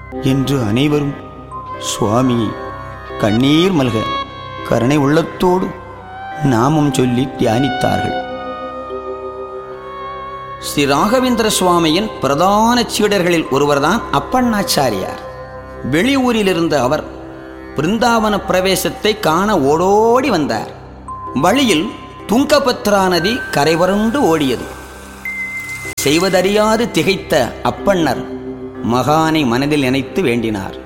என்று அனைவரும் சுவாமி கண்ணீர் மல்க கருணை உள்ளத்தோடு நாமம் சொல்லி தியானித்தார்கள் ஸ்ரீ ராகவேந்திர சுவாமியின் பிரதான சீடர்களில் ஒருவர்தான் அப்பண்ணாச்சாரியார் வெளியூரில் இருந்த அவர் பிருந்தாவன பிரவேசத்தை காண ஓடோடி வந்தார் வழியில் துங்கபத்ரா நதி கரைவருண்டு ஓடியது செய்வதறியாது திகைத்த அப்பண்ணர் மகானை மனதில் நினைத்து வேண்டினார்